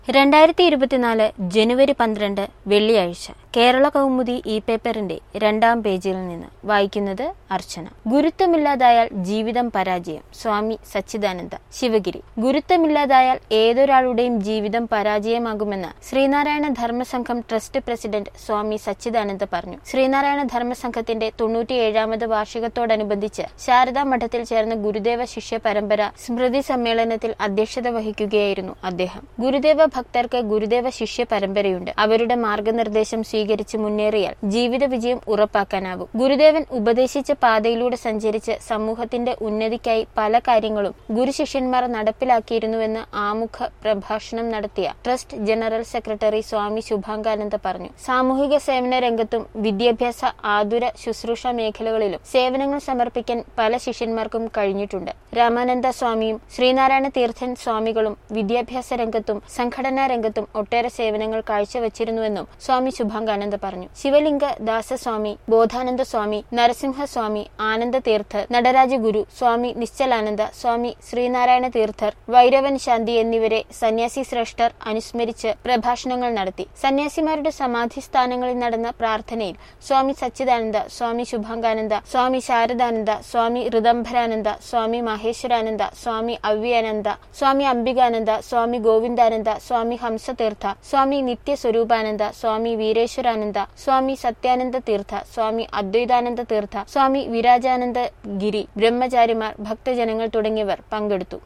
രണ്ടായിരത്തി ഇരുപത്തിനാല് ജനുവരി പന്ത്രണ്ട് വെള്ളിയാഴ്ച കേരള കൗമുദി ഈ പേപ്പറിന്റെ രണ്ടാം പേജിൽ നിന്ന് വായിക്കുന്നത് അർച്ചന ഗുരുത്വമില്ലാതായാൽ ജീവിതം പരാജയം സ്വാമി സച്ചിദാനന്ദ ശിവഗിരി ഗുരുത്വമില്ലാതായാൽ ഏതൊരാളുടെയും ജീവിതം പരാജയമാകുമെന്ന് ശ്രീനാരായണ ധർമ്മസംഘം ട്രസ്റ്റ് പ്രസിഡന്റ് സ്വാമി സച്ചിദാനന്ദ പറഞ്ഞു ശ്രീനാരായണ ധർമ്മസംഘത്തിന്റെ തൊണ്ണൂറ്റിയേഴാമത് വാർഷികത്തോടനുബന്ധിച്ച് ശാരദാ മഠത്തിൽ ചേർന്ന ഗുരുദേവ ശിഷ്യ പരമ്പര സ്മൃതി സമ്മേളനത്തിൽ അധ്യക്ഷത വഹിക്കുകയായിരുന്നു അദ്ദേഹം ഗുരുദേവ ഭക്തർക്ക് ഗുരുദേവ ശിഷ്യ പരമ്പരയുണ്ട് അവരുടെ മാർഗനിർദ്ദേശം സ്വീകരിച്ച് മുന്നേറിയാൽ ജീവിത വിജയം ഉറപ്പാക്കാനാവും ഗുരുദേവൻ ഉപദേശിച്ച പാതയിലൂടെ സഞ്ചരിച്ച് സമൂഹത്തിന്റെ ഉന്നതിക്കായി പല കാര്യങ്ങളും ഗുരുശിഷ്യന്മാർ നടപ്പിലാക്കിയിരുന്നുവെന്ന് ആമുഖ പ്രഭാഷണം നടത്തിയ trust general secretary Swami Subhangananda പറഞ്ഞു സാമൂഹിക സേവന രംഗത്തും വിദ്യാഭ്യാസ ആതുര ശുശ്രൂഷ മേഖലകളിലും സേവനങ്ങൾ സമർപ്പിക്കാൻ പല ശിഷ്യന്മാർക്കും കഴിഞ്ഞിട്ടുണ്ട് രാമാനന്ദ സ്വാമിയും ശ്രീനാരായണ തീർത്ഥൻ സ്വാമികളും വിദ്യാഭ്യാസ രംഗത്തും സംഘടനാ രംഗത്തും ഒട്ടേറെ സേവനങ്ങൾ കാഴ്ചവച്ചിരുന്നുവെന്നും സ്വാമി ശുഭാംഗാനന്ദ പറഞ്ഞു ശിവലിംഗ ദാസസ്വാമി ബോധാനന്ദ സ്വാമി നരസിംഹസ്വാമി ആനന്ദ തീർത്ഥർ നടരാജ ഗുരു സ്വാമി നിശ്ചലാനന്ദ സ്വാമി ശ്രീനാരായണ തീർത്ഥർ വൈരവൻ ശാന്തി എന്നിവരെ സന്യാസി ശ്രേഷ്ഠർ അനുസ്മരിച്ച് പ്രഭാഷണങ്ങൾ നടത്തി സന്യാസിമാരുടെ സമാധി സ്ഥാനങ്ങളിൽ നടന്ന പ്രാർത്ഥനയിൽ സ്വാമി സച്ചിദാനന്ദ സ്വാമി ശുഭാംഗാനന്ദ സ്വാമി ശാരദാനന്ദ സ്വാമി ഋതംഭരാനന്ദ സ്വാമി മഹേശ്വരാനന്ദ സ്വാമി അവ്യാനന്ദ സ്വാമി അംബികാനന്ദ സ്വാമി ഗോവിന്ദാനന്ദ സ്വാമി ഹംസതീർത്ഥ സ്വാമി നിത്യസ്വരൂപാനന്ദ സ്വാമി വീരേശ്വരാനന്ദ സ്വാമി സത്യാനന്ദ തീർത്ഥ സ്വാമി അദ്വൈതാനന്ദ തീർത്ഥ സ്വാമി വിരാജാനന്ദ ഗിരി ബ്രഹ്മചാരിമാർ ഭക്തജനങ്ങൾ തുടങ്ങിയവർ പങ്കെടുത്തു